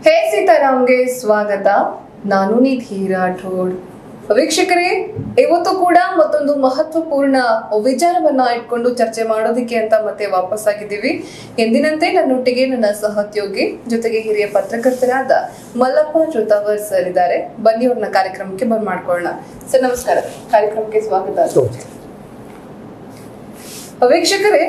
ಹೇ ಸೀತಾರಾಮ್ಗೆ ಸ್ವಾಗತ ನಾನು ನಿಧಿ ರಾಠೋಡ್ ವೀಕ್ಷಕರೇ ಇವತ್ತು ಕೂಡ ಮತ್ತೊಂದು ಮಹತ್ವಪೂರ್ಣ ವಿಚಾರವನ್ನ ಇಟ್ಕೊಂಡು ಚರ್ಚೆ ಮಾಡೋದಕ್ಕೆ ಅಂತ ಮತ್ತೆ ವಾಪಸ್ ಆಗಿದ್ದೀವಿ ಎಂದಿನಂತೆ ನನ್ನೊಟ್ಟಿಗೆ ನನ್ನ ಸಹೋದ್ಯೋಗಿ ಜೊತೆಗೆ ಹಿರಿಯ ಪತ್ರಕರ್ತರಾದ ಮಲ್ಲಪ್ಪ ಜೋತಾವರ್ ಸರ್ ಇದ್ದಾರೆ ಬನ್ನಿ ಅವ್ರನ್ನ ಕಾರ್ಯಕ್ರಮಕ್ಕೆ ಬಂದ್ ಮಾಡ್ಕೊಳ್ಳೋಣ ಸರ್ ನಮಸ್ಕಾರ ಕಾರ್ಯಕ್ರಮಕ್ಕೆ ಸ್ವಾಗತ ವೀಕ್ಷಕರೇ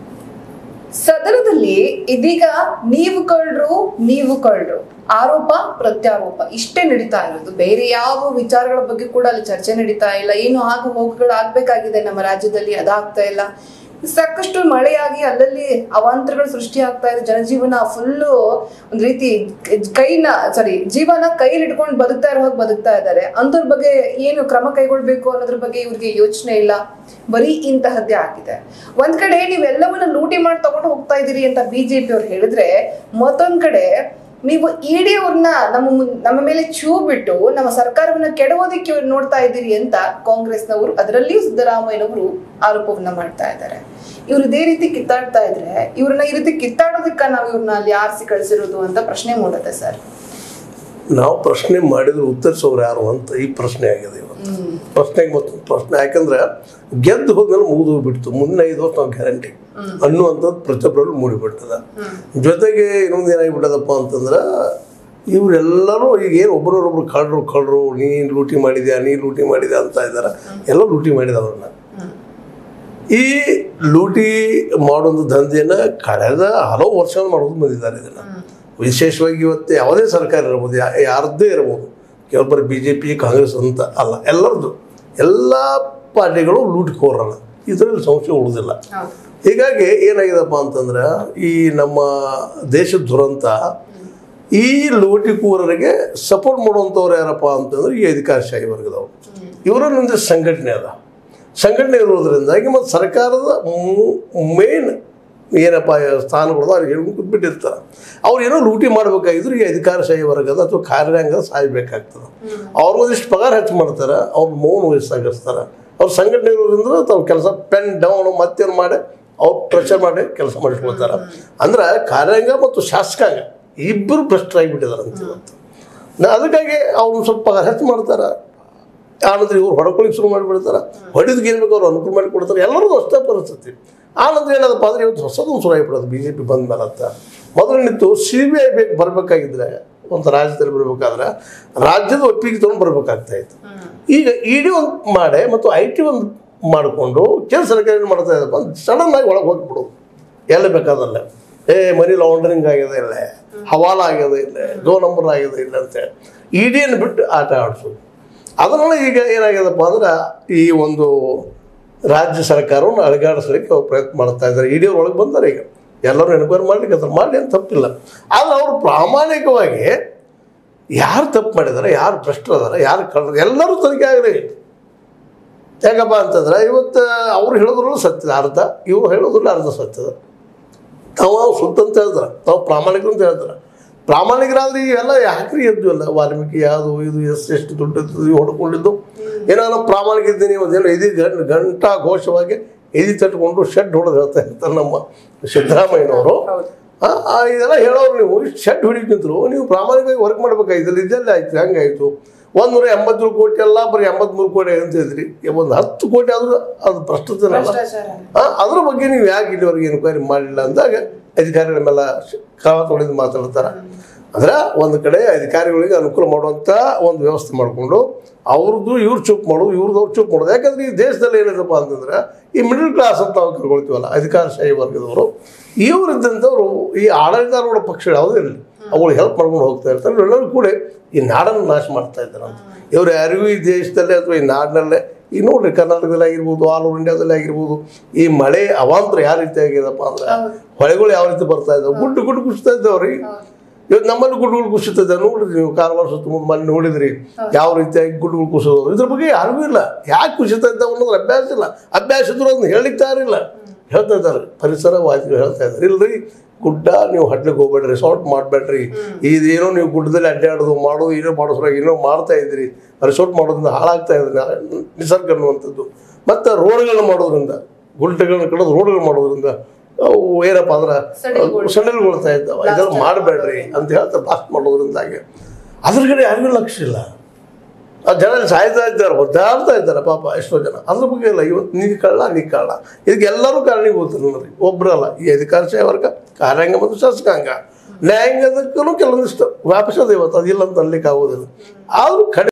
ಸದನದಲ್ಲಿ ಇದೀಗ ನೀವು ಕಳ್ರು ನೀವು ಕಳ್ರು ಆರೋಪ ಪ್ರತ್ಯಾರೋಪ ಇಷ್ಟೇ ನಡೀತಾ ಇರೋದು ಬೇರೆ ಯಾವ ವಿಚಾರಗಳ ಬಗ್ಗೆ ಕೂಡ ಅಲ್ಲಿ ಚರ್ಚೆ ನಡೀತಾ ಇಲ್ಲ ಏನು ಆಗು ಹೋಗುಗಳು ಆಗ್ಬೇಕಾಗಿದೆ ನಮ್ಮ ರಾಜ್ಯದಲ್ಲಿ ಅದಾಗ್ತಾ ಇಲ್ಲ ಸಾಕಷ್ಟು ಮಳೆಯಾಗಿ ಅಲ್ಲಲ್ಲಿ ಅವಾಂತರಗಳು ಸೃಷ್ಟಿ ಆಗ್ತಾ ಇದೆ ಜನಜೀವನ ಫುಲ್ಲು ಒಂದ್ ರೀತಿ ಕೈನ ಸಾರಿ ಜೀವನ ಕೈಲಿ ಇಟ್ಕೊಂಡು ಬದುಕ್ತಾ ಇರೋ ಹಾಗೆ ಬದುಕ್ತಾ ಇದ್ದಾರೆ ಅಂಥವ್ರ ಬಗ್ಗೆ ಏನು ಕ್ರಮ ಕೈಗೊಳ್ಬೇಕು ಅನ್ನೋದ್ರ ಬಗ್ಗೆ ಇವ್ರಿಗೆ ಯೋಚನೆ ಇಲ್ಲ ಬರೀ ಇಂತಹದ್ದೇ ಆಗಿದೆ ಒಂದ್ ಕಡೆ ನೀವೆಲ್ಲವನ್ನ ಲೂಟಿ ಮಾಡಿ ತಗೊಂಡು ಹೋಗ್ತಾ ಇದೀರಿ ಅಂತ ಬಿಜೆಪಿ ಅವ್ರು ಹೇಳಿದ್ರೆ ಮತ್ತೊಂದ್ ಕಡೆ ನೀವು ಇಡಿ ಅವ್ರನ್ನ ನಮ್ಮ ಮುನ್- ನಮ್ಮ ಮೇಲೆ ಚೂ ಬಿಟ್ಟು ನಮ್ಮ ಸರ್ಕಾರವನ್ನ ಕೆಡವೋದಿಕ್ಕೆ ಇವ್ರು ನೋಡ್ತಾ ಇದ್ದೀರಿ ಅಂತ ಕಾಂಗ್ರೆಸ್ನವರು ಅದರಲ್ಲಿಯೂ ಸಿದ್ದರಾಮಯ್ಯನವರು ಆರೋಪವನ್ನ ಮಾಡ್ತಾ ಇದ್ದಾರೆ ಇವ್ರು ಇದೇ ರೀತಿ ಕಿತ್ತಾಡ್ತಾ ಇದ್ರೆ ಇವ್ರನ್ನ ಈ ರೀತಿ ಕಿತ್ತಾಡೋದಕ್ಕ ನಾವು ಇವ್ರನ್ನ ಅಲ್ಲಿ ಆರಿಸಿ ಕಳಿಸಿರೋದು ಅಂತ ಪ್ರಶ್ನೆ ಮೂಡುತ್ತೆ ಸರ್ ನಾವು ಪ್ರಶ್ನೆ ಮಾಡಿದ್ರೆ ಉತ್ತರಿಸೋರು ಯಾರು ಅಂತ ಈ ಪ್ರಶ್ನೆ ಆಗಿದೆ ಇವತ್ತು ಪ್ರಶ್ನೆಗೆ ಮತ್ತೊಂದು ಪ್ರಶ್ನೆ ಯಾಕಂದ್ರೆ ಗೆದ್ದು ಹೋದ್ಮೇಲೆ ಮುಗಿದು ಬಿಡ್ತು ಮುಂದಿನ ಐದು ವರ್ಷ ನಾವು ಗ್ಯಾರಂಟಿ ಅನ್ನುವಂಥದ್ದು ಪ್ರತಿಯೊಬ್ಬರಲ್ಲೂ ಮೂಡಿಬಿಡ್ತದ ಜೊತೆಗೆ ಇನ್ನೊಂದು ಏನಾಗಿಬಿಟ್ಟದಪ್ಪ ಅಂತಂದ್ರೆ ಇವರೆಲ್ಲರೂ ಈಗ ಏನು ಒಬ್ಬರೊಬ್ಬರು ಕಳ್ರು ಕಳ್ರು ನೀನು ಲೂಟಿ ಮಾಡಿದ್ಯಾ ನೀ ಲೂಟಿ ಮಾಡಿದ್ಯಾ ಅಂತ ಇದ್ದಾರೆ ಎಲ್ಲ ಲೂಟಿ ಮಾಡಿದ ಅವ್ರನ್ನ ಈ ಲೂಟಿ ಮಾಡೋದು ದಂಧೆಯನ್ನು ಕಳೆದ ಹಲವು ವರ್ಷ ಮಾಡೋದು ಬಂದಿದ್ದಾರೆ ಇದನ್ನು ವಿಶೇಷವಾಗಿ ಇವತ್ತು ಯಾವುದೇ ಸರ್ಕಾರ ಇರ್ಬೋದು ಯಾ- ಯಾರದ್ದೇ ಇರ್ಬೋದು ಕೆಲವೊಬ್ಬರು ಬಿ ಜೆ ಪಿ ಕಾಂಗ್ರೆಸ್ ಅಂತ ಅಲ್ಲ ಎಲ್ಲರದ್ದು ಎಲ್ಲ ಪಾರ್ಟಿಗಳು ಲೂಟಿಕೋರಲ್ಲ ಇದರಲ್ಲಿ ಸಂಶಯ ಉಳಿದಿಲ್ಲ ಹೀಗಾಗಿ ಏನಾಗಿದೆಪ್ಪ ಅಂತಂದ್ರೆ ಈ ನಮ್ಮ ದೇಶದ ದುರಂತ ಈ ಲೂಟಿಕೋರರಿಗೆ ಸಪೋರ್ಟ್ ಮಾಡುವಂಥವ್ರು ಯಾರಪ್ಪ ಅಂತಂದ್ರೆ ಈ ಅಧಿಕಾರಶಾಹಿ ವರ್ಗದವರು ಇವರನ್ನೊಂದು ಸಂಘಟನೆ ಅದ ಸಂಘಟನೆ ಇರೋದ್ರಿಂದಾಗಿ ಮತ್ತು ಸರ್ಕಾರದ ಮೇನ್ ಏನಪ್ಪ ಸ್ಥಾನಗಳು ಅವ್ರಿಗೆ ಕೂತ್ಬಿಟ್ಟಿರ್ತಾರೆ ಅವ್ರು ಏನೋ ಲೂಟಿ ಮಾಡಬೇಕಾಗಿದ್ರು ಈ ಅಧಿಕಾರಶಾಹಿ ವರ್ಗದ ಅಥವಾ ಕಾರ್ಯಾಂಗ ಸಾಯ್ಬೇಕಾಗ್ತದೆ ಅವ್ರು ಒಂದಿಷ್ಟು ಪಗಾರ ಹೆಚ್ಚು ಮಾಡ್ತಾರೆ ಅವ್ರ ಮೌನ ವಯಸ್ಸಾಗಿಸ್ತಾರೆ ಅವ್ರ ಸಂಘಟನೆ ಇರೋದ್ರಿಂದ ತಾವು ಕೆಲಸ ಪೆನ್ ಡೌನ್ ಮತ್ತೇನು ಮಾಡಿ ಅವ್ರು ಪ್ರೆಷರ್ ಮಾಡಿ ಕೆಲಸ ಮಾಡಿಸ್ಕೊಳ್ತಾರೆ ಅಂದ್ರೆ ಕಾರ್ಯಾಂಗ ಮತ್ತು ಶಾಸಕಾಂಗ ಇಬ್ಬರು ಭ್ರಷ್ಟರಾಗಿಬಿಟ್ಟಿದ್ದಾರೆ ಅಂತ ಇವತ್ತು ನಾ- ಅದಕ್ಕಾಗಿ ಅವ್ರು ಸ್ವಲ್ಪ ಪಗಾರ ಹೆಚ್ಚು ಮಾಡ್ತಾರೆ ಆನಂತರ ಇವ್ರು ಹೊಡ್ಕೊಳಿಕ್ಕೆ ಶುರು ಮಾಡಿಬಿಡ್ತಾರೆ ಹೊಡಿದಕ್ಕೆ ಏನು ಬೇಕು ಅವ್ರು ಅನುಕೂಲ ಮಾಡಿ ಕೊಡ್ತಾರೆ ಎಲ್ಲರದ್ದು ಅಷ್ಟೇ ಪರಿಸ್ಥಿತಿ ಆನಂತರ ಏನದಪ್ಪ ಅಂದ್ರೆ ಇವತ್ತು ಹೊಸದೊಂದು ಶುರು ಆಗಿಬಿಡೋದು ಬಿ ಜೆ ಪಿ ಬಂದ ಮೇಲೆ ಅಂತ ಮೊದಲು ನಿಂತು ಸಿ ಬಿ ಐ ಬೇಕು ಬರಬೇಕಾಗಿದ್ರೆ ಒಂದು ರಾಜ್ಯದಲ್ಲಿ ಬರಬೇಕಾದ್ರೆ ರಾಜ್ಯದ ಒಪ್ಪಿಗೆ ತೊಗೊಂಡು ಬರಬೇಕಾಗ್ತಾ ಇತ್ತು ಈಗ ಇ ಡಿ ಒಂದು ಮಾಡಿ ಮತ್ತು ಐ ಟಿ ಒಂದು ಮಾಡಿಕೊಂಡು ಕೇಂದ್ರ ಸರ್ಕಾರ ಏನು ಮಾಡ್ತಾ ಇದ್ದಪ್ಪ ಸಡನ್ ಆಗಿ ಒಳಗೆ ಹೋಗ್ಬಿಡೋದು ಎಲ್ಲಿ ಬೇಕಾದಲ್ಲ ಏ ಮನಿ ಲಾಂಡ್ರಿಂಗ್ ಆಗಿದೆ ಇಲ್ಲ ಹವಾಲ ಆಗಿದೆ ಇಲ್ಲ ಗೋ ನಂಬರ್ ಆಗಿದೆ ಇಲ್ಲ ಅಂತೇಳಿ ಇ ಡಿಯನ್ನು ಬಿಟ್ಟು ಆಟ ಆಡಿಸೋದು ಅದರಲ್ಲಿ ಈಗ ಏನಾಗ್ಯದಪ್ಪ ಅಂದ್ರೆ ಈ ಒಂದು ರಾಜ್ಯ ಸರ್ಕಾರವನ್ನು ಅಳಗಾಡಿಸ್ಲಿಕ್ಕೆ ಅವ್ರು ಪ್ರಯತ್ನ ಮಾಡ್ತಾ ಇದ್ದಾರೆ ಇಡೀ ಒಳಗೆ ಬಂದಾರೆ ಈಗ ಎಲ್ಲರೂ ಎನ್ಕ್ವೈರಿ ಮಾಡ್ಲಿಕ್ಕೆ ಅದ್ರ ಮಾಡಿ ಅಂತ ತಪ್ಪಿಲ್ಲ ಆದರೆ ಅವರು ಪ್ರಾಮಾಣಿಕವಾಗಿ ಯಾರು ತಪ್ಪು ಮಾಡಿದ್ದಾರೆ ಯಾರು ಭ್ರಷ್ಟರದಾರ ಯಾರು ಕಳ್ರ ಎಲ್ಲರೂ ತನಿಖೆ ಆಗಲಿ ಯಾಕಪ್ಪ ಅಂತಂದ್ರೆ ಇವತ್ತು ಅವ್ರು ಹೇಳಿದ್ರು ಸತ್ಯದ ಅರ್ಧ ಇವ್ರು ಹೇಳಿದ್ರು ಅರ್ಧ ಸತ್ಯದ ತಾವು ಸುತ್ತ ಅಂತ ಹೇಳ್ತಾರೆ ತಾವು ಪ್ರಾಮಾಣಿಕರು ಅಂತ ಹೇಳ್ತಾರೆ ಪ್ರಾಮಾಣಿಕರಾದ್ರೆ ಇವೆಲ್ಲ ಯಾಕ್ರಿ ಎದ್ದು ಅಲ್ಲ ವಾಲ್ಮೀಕಿ ಯಾವುದು ಇದು ಎಷ್ಟು ಎಷ್ಟು ದುಡ್ಡು ಇತ್ತು, ಇವು ಹೊಡ್ಕೊಂಡಿದ್ದು ಏನೋ ನಾನು ಪ್ರಾಮಾಣಿಕ ಇದ್ದೀನಿ ಒಂದೇನೋ ಇದು ಗಂಟ ಗಂಟಾ ಘೋಷವಾಗಿ ಎದಿ ತಟ್ಕೊಂಡು ಶೆಡ್ ಹೊಡೆದು ಹೇಳ್ತಾ ಇರ್ತಾರೆ ನಮ್ಮ ಸಿದ್ದರಾಮಯ್ಯನವರು ಹೌದು ಆ, ಆ, ಇದೆಲ್ಲ ಹೇಳೋರು ನೀವು ಶೆಡ್ ಹೊಡಿಕ್ ನಿಂತರು ನೀವು ಪ್ರಾಮಾಣಿಕವಾಗಿ ವರ್ಕ್ ಮಾಡ್ಬೇಕಾಗಿದ್ದಿಲ್ಲ ಇದೆಲ್ಲ ಆಯ್ತು ಹೆಂಗಾಯ್ತು ಒಂದು ನೂರ ಎಂಬತ್ತೇಳು ಕೋಟಿ ಅಲ್ಲ ಬರೀ ಎಂಬತ್ಮೂರು ಕೋಟಿ ಅಂತ ಇದ್ರಿ ಒಂದು ಹತ್ತು ಕೋಟಿ ಆದರೂ ಅದು ಭ್ರಷ್ಟತೆ ಅಲ್ಲ ಭ್ರಷ್ಟಾಚಾರ ಆ, ಅದ್ರ ಬಗ್ಗೆ ನೀವು ಯಾಕೆ ಇಲ್ಲಿವರೆಗೆ ಎನ್ಕ್ವೈರಿ ಮಾಡಲಿಲ್ಲ ಅಂದಾಗ ಅಧಿಕಾರಿಗಳ ಮೇಲೆ ಕಾಲ ತೊಳೆದು ಮಾತಾಡ್ತಾರೆ ಅಂದ್ರೆ ಒಂದು ಕಡೆ ಅಧಿಕಾರಿಗಳಿಗೆ ಅನುಕೂಲ ಮಾಡುವಂಥ ಒಂದು ವ್ಯವಸ್ಥೆ ಮಾಡಿಕೊಂಡು ಅವ್ರದ್ದು ಇವ್ರು ಚುಪ್ ಮಾಡೋದು ಇವ್ರದ್ದು ಅವ್ರು ಚುಪ್ ಮಾಡೋದು ಯಾಕಂದ್ರೆ ಈ ದೇಶದಲ್ಲಿ ಏನಿದೆಪ್ಪ ಅಂತಂದ್ರೆ ಈ ಮಿಡಲ್ ಕ್ಲಾಸ್ ಅಂತ ನಾವು ಕರ್ಕೊಳ್ತೀವಲ್ಲ ಅಧಿಕಾರಶಾಹಿ ವರ್ಗದವರು ಇವರಿದ್ದಂಥವ್ರು ಈ ಆಡಳಿತಾರೂಢ ಪಕ್ಷಗಳು ಯಾವುದೇ ಇರಲಿ ಅವುಗಳು ಹೆಲ್ಪ್ ಮಾಡ್ಕೊಂಡು ಹೋಗ್ತಾ ಇರ್ತಾರೆ ಎಲ್ಲರೂ ಕೂಡ ಈ ನಾಡನ್ನು ನಾಶ ಮಾಡ್ತಾ ಇದ್ದಾರೆ ಅಂತ ಇವರು ಯಾರಿಗೂ ಈ ದೇಶದಲ್ಲೇ ಅಥವಾ ಈ ನಾಡಿನಲ್ಲೇ ಈಗ ನೋಡ್ರಿ ಕರ್ನಾಟಕದಲ್ಲಿ ಆಗಿರ್ಬೋದು ಆಲ್ ಓವರ್ ಇಂಡಿಯಾದಲ್ಲಿ ಆಗಿರ್ಬೋದು ಈ ಮಳೆ ಅವಾಂತರ ಯಾವ ರೀತಿ ಆಗಿದೆಪ್ಪ ಅಂದ್ರೆ ಹೊಳೆಗಳು ಯಾವ ರೀತಿ ಬರ್ತಾ ಇದ್ದಾವೆ ಗುಡ್ಡು ಗುಡ್ಡು ಕುಸಿತಾ ಇದ್ದಾವ್ರಿ ಇವತ್ತು ನಮ್ಮಲ್ಲಿ ಗುಡ್ಡುಗಳು ಕುಸಿತದೆ ನೋಡ್ರಿ ನೀವು ಕಾರವಾರ ಸುತ್ತಮುತ್ತ ಮನೆ ನೋಡಿದ್ರಿ ಯಾವ ರೀತಿಯಾಗಿ ಗುಡ್ಡುಗಳು ಕುಸಿದವು ಇದ್ರ ಬಗ್ಗೆ ಯಾರಿಗೂ ಇಲ್ಲ ಯಾಕೆ ಕುಸಿತಾ ಇದ್ದಾವೆ ಅನ್ನೋದ್ರ ಅಭ್ಯಾಸ ಇಲ್ಲ ಅಭ್ಯಾಸ ಇದ್ರು ಅದನ್ನ ಹೇಳಲಿಕ್ಕೆ ತಯಾರಿಲ್ಲ ಹೇಳ್ತಾ ಇದ್ದಾರೆ ಪರಿಸರವಾದಿಗಳು ಹೇಳ್ತಾ ಇದ್ದಾರೆ ಇಲ್ರಿ ಗುಡ್ಡ ನೀವು ಹಡ್ಲಿಕ್ಕೆ ಹೋಗ್ಬೇಡ್ರಿ ರಿಸಾರ್ಟ್ ಮಾಡಬೇಡ್ರಿ ಇದೇನೋ ನೀವು ಗುಡ್ಡದಲ್ಲಿ ಅಡ್ಡಾಡೋದು ಮಾಡೋದು ಏನೋ ಮಾಡೋದ್ರಾಗ ಏನೋ ಮಾಡ್ತಾ ಇದ್ದೀರಿ ರಿಸಾರ್ಟ್ ಮಾಡೋದ್ರಿಂದ ಹಾಳಾಗ್ತಾ ಇದೆ ನಿಸರ್ಗ ಅನ್ನುವಂಥದ್ದು ಮತ್ತು ರೋಡ್ಗಳನ್ನ ಮಾಡೋದ್ರಿಂದ ಗುಡ್ಡಗಳನ್ನ ಕಡೋದು ರೋಡ್ಗಳು ಮಾಡೋದ್ರಿಂದ ಅವು ಏನಪ್ಪ ಅಂದ್ರೆ ಸಡಿಲಗೊಳ್ತಾ ಸಡಿಲಗೊಳ್ತಾ ಇದ್ದಾವೆ ಇದೆಲ್ಲ ಮಾಡಬೇಡ್ರಿ ಅಂತ ಹೇಳ್ತಾ ಬ್ಲಾಸ್ಟ್ ಮಾಡೋದ್ರಿಂದಾಗಿ ಅದ್ರ ಕಡೆ ಯಾರಿಗೂ ಲಕ್ಷ್ಯ ಇಲ್ಲ ಆ ಜನ ಸಾಯ್ತಾ ಇದ್ದಾರೆ ಒದ್ದಾಡ್ತಾ ಇದ್ದಾರೆ ಪಾಪ ಎಷ್ಟೋ ಜನ ಅದ್ರ ಬಗ್ಗೆ ಇಲ್ಲ ಇವತ್ತು ನೀ ಕಳ್ಳ ನೀ ಕಳ್ಳ ಇದಕ್ಕೆ ಎಲ್ಲರೂ ಕಾರಣೀಭೂತರು ನೋಡ್ರಿ ಒಬ್ಬರಲ್ಲ ಈ ಅಧಿಕಾರಶಾಹಿ ವರ್ಗ ಕಾರ್ಯಾಂಗ ಮತ್ತು ಶಾಸಕಾಂಗ ನ್ಯಾಯಾಂಗದಕ್ಕೂ ಕೆಲವೊಂದಿಷ್ಟು ವ್ಯಾಪಿಸೋದು ಇವತ್ತು ಅದಿಲ್ಲ ಅಂತ ಅನ್ಲಿಕ್ಕೆ ಆಗೋದಿಲ್ಲ ಆದರೂ ಕಡಿಮೆ